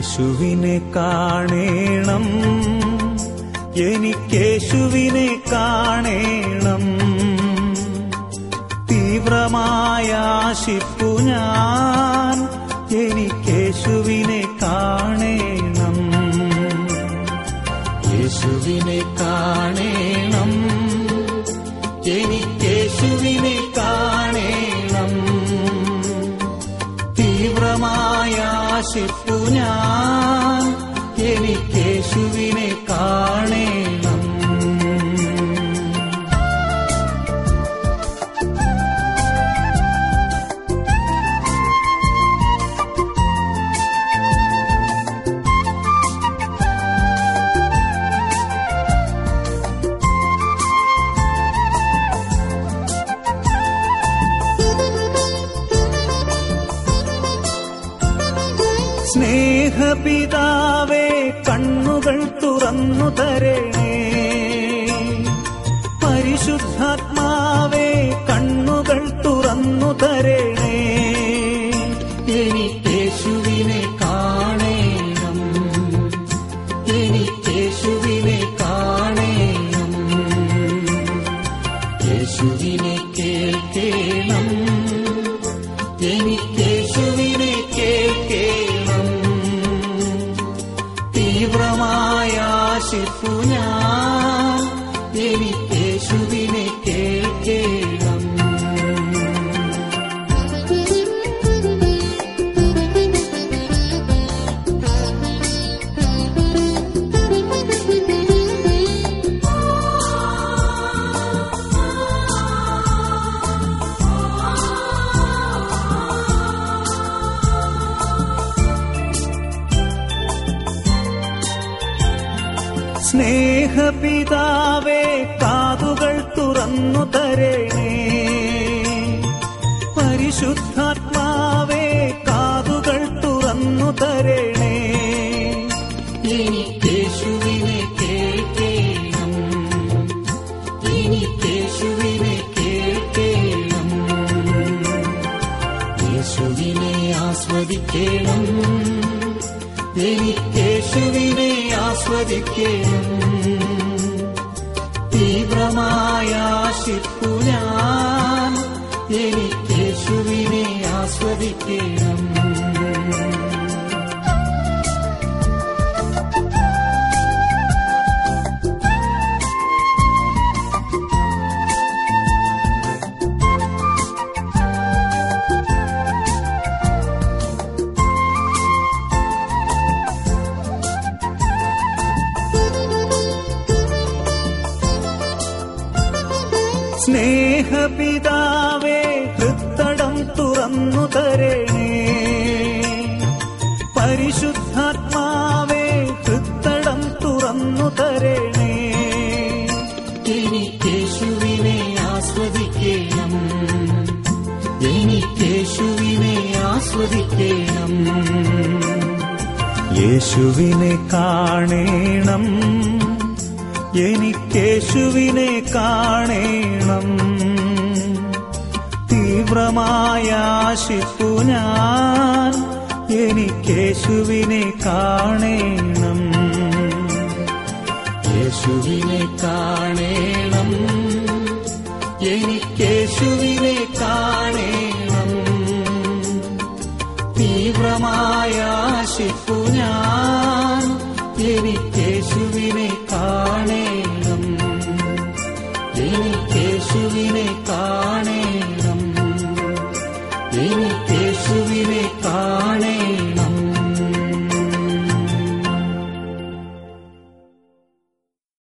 യേശുവിനെ കാണേണം എനിക്കേശുവിനെ കാണേണം തീവ്രമായ ആശിപ്പു ഞാൻ എനിക്കേശുവിനെ കാണേണം യേശുവിനെ കാണേണം എനിക്കേശുവിനെ കാണേണം തീവ്രമായ ആശിപ്പു ഞാൻ എനിക്കേശുവിനെ കാണേണം സ്നേഹപിതാവേ കണ്ണുകൾ തുറന്നു തരണേ പരിശുദ്ധാത്മാവേ കണ്ണുകൾ തുറന്നു തരണേ എനിക്കേശുവിനെ കാണേണം എനിക്കേശുവിനെ കാണേണം യേശുവിനെ കേൾക്കേണം എനിക്കേശുവിനെ കേൾക്കേണം തീവ്രമായ ആശിപ്പു ഞാൻ എനിക്കേശുവിനെ കേൾക്കേണം സ്നേഹപിതാവേ കാതുകൾ തുറന്നു തരണേ പരിശുദ്ധാത്മാവേ കാതുകൾ തുറന്നു തരണേ എനിക്കേശുവിനെ കേൾക്കേണം എനിക്കേശുവിനെ കേൾക്കേണം യേശുവിനെ ആസ്വദിക്കണം എനിക്കേശുവിനെ ആസ്വദിക്കണം തീവ്രമായ ആശിപ്പു ഞാൻ എനിക്കേശുവിനെ ആസ്വദിക്കണം സ്നേഹപിതാവേ ഹൃത്തടം തുറന്നു തരണേ പരിശുദ്ധാത്മാവേ ഹൃത്തടം തുറന്നു തരണേ എനിക്കേശുവിനെ ആസ്വദിക്കണം എനിക്കേശുവിനെ ആസ്വദിക്കണം യേശുവിനെ കാണേണം എനിക്കേശുവിനെ കാണേണം തീവ്രമായ ആശിപ്പു ഞാൻ എനിക്കേശുവിനെ കാണേണം യേശുവിനെ കാണേണം എനിക്കേശുവിനെ കാണേണം തീവ്രമായ ആശിപ്പു ഞാൻ എനിക്കേശുവിനെ കാണേണം എനിക്കേശുവിനെ കാണേണം